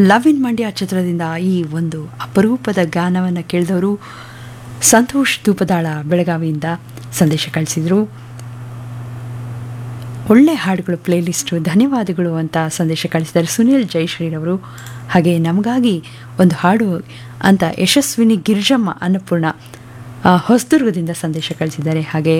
love in Mandya ಚಿತ್ರದಿಂದ ಈ ಒಂದು ಅಪರೂಪದ ಗಾನವನ್ನು ಕೇಳಿದವರು ಸಂತೋಷ್ ಧೂಪದಾಳ ಬೆಳಗಾವಿಯಿಂದ ಸಂದೇಶ ಕಳಿಸಿದರು ಒಳ್ಳೆ ಹಾಡುಗಳು ಪ್ಲೇಲಿಸ್ಟು ಧನ್ಯವಾದಗಳು ಅಂತ ಸಂದೇಶ ಕಳಿಸಿದ್ದಾರೆ ಸುನಿಲ್ ಜಯಶ್ರೀರವರು ಹಾಗೆ ನಮಗಾಗಿ ಒಂದು ಹಾಡು ಅಂತ ಯಶಸ್ವಿನಿ ಗಿರಿಜಮ್ಮ ಅನ್ನಪೂರ್ಣ ಆ, ಹೊಸದುರ್ಗದಿಂದ ಸಂದೇಶ ಕಳಿಸಿದ್ದಾರೆ ಹಾಗೆ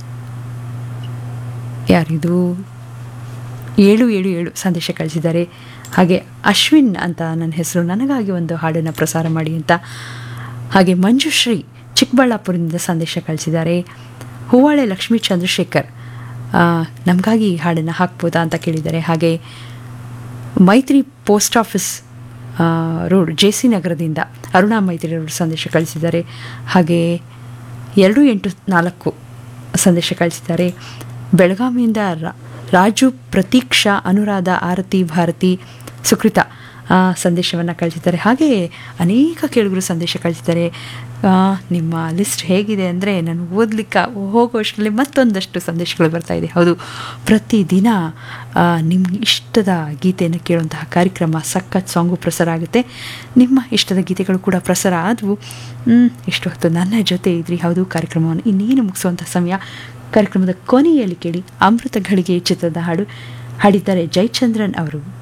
ಯಾರಿದು ಏಳು ಏಳು ಏಳು ಸಂದೇಶ ಕಳಿಸಿದ್ದಾರೆ ಹಾಗೆ ಅಶ್ವಿನ್ ಅಂತ ನನ್ನ ಹೆಸರು ನನಗಾಗಿ ಒಂದು ಹಾಡನ್ನು ಪ್ರಸಾರ ಮಾಡಿ ಅಂತ ಹಾಗೆ ಮಂಜುಶ್ರೀ ಚಿಕ್ಕಬಳ್ಳಾಪುರದಿಂದ ಸಂದೇಶ ಕಳಿಸಿದ್ದಾರೆ ಹೂವಾಳೆ ಲಕ್ಷ್ಮೀ ಚಂದ್ರಶೇಖರ್ ಆ, ನಮಗಾಗಿ ಈ ಹಾಡನ್ನು ಹಾಕ್ಬೋದಾ ಅಂತ ಕೇಳಿದ್ದಾರೆ ಹಾಗೆ ಮೈತ್ರಿ ಪೋಸ್ಟ್ ಆಫೀಸ್ ಆ, ರೋಡ್ ಜೆ ಸಿ ನಗರದಿಂದ ಅರುಣಾ ಮೈತ್ರಿ ಅವರು ಸಂದೇಶ ಕಳಿಸಿದ್ದಾರೆ ಹಾಗೆ ಎರಡು ಎಂಟು ನಾಲ್ಕು ಸಂದೇಶ ಕಳಿಸಿದ್ದಾರೆ ಬೆಳಗಾವಿಯಿಂದ ರಾ- ರಾಜು ಪ್ರತೀಕ್ಷಾ ಅನುರಾಧ ಆರತಿ ಭಾರತಿ ಸುಕೃತ ಸಂದೇಶವನ್ನು ಕಳಿಸಿದ್ದಾರೆ ಹಾಗೆ ಅನೇಕ ಕೇಳುಗರು ಸಂದೇಶ ಕಳಿಸಿದ್ದಾರೆ ಆ, ನಿಮ್ಮ ಲಿಸ್ಟ್ ಹೇಗಿದೆ ಅಂದರೆ ನಾನು ಓದಲಿಕ್ಕೆ ಹೋಗುವಷ್ಟರಲ್ಲಿ ಮತ್ತೊಂದಷ್ಟು ಸಂದೇಶಗಳು ಬರ್ತಾ ಇದೆ ಹೌದು ಪ್ರತಿದಿನ ಆ, ನಿಮ್ಗೆ ಇಷ್ಟದ ಗೀತೆಯನ್ನು ಕೇಳುವಂತಹ ಕಾರ್ಯಕ್ರಮ ಸಖತ್ ಸಾಂಗು ಪ್ರಸಾರ ಆಗುತ್ತೆ ನಿಮ್ಮ ಇಷ್ಟದ ಗೀತೆಗಳು ಕೂಡ ಪ್ರಸಾರ ಆದವು ಮ್, ಇಷ್ಟು ಹೊತ್ತು ನನ್ನ ಜೊತೆ ಇದ್ರಿ ಹೌದು ಕಾರ್ಯಕ್ರಮವನ್ನು ಇನ್ನೇನು ಮುಗಿಸುವಂಥ ಸಮಯ ಕಾರ್ಯಕ್ರಮದ ಕೊನೆಯಲ್ಲಿ ಕೇಳಿ ಅಮೃತ ಘಳಿಗೆ ಚಿತ್ರದ ಹಾಡು ಹಾಡಿದ್ದಾರೆ ಜಯಚಂದ್ರನ್ ಅವರು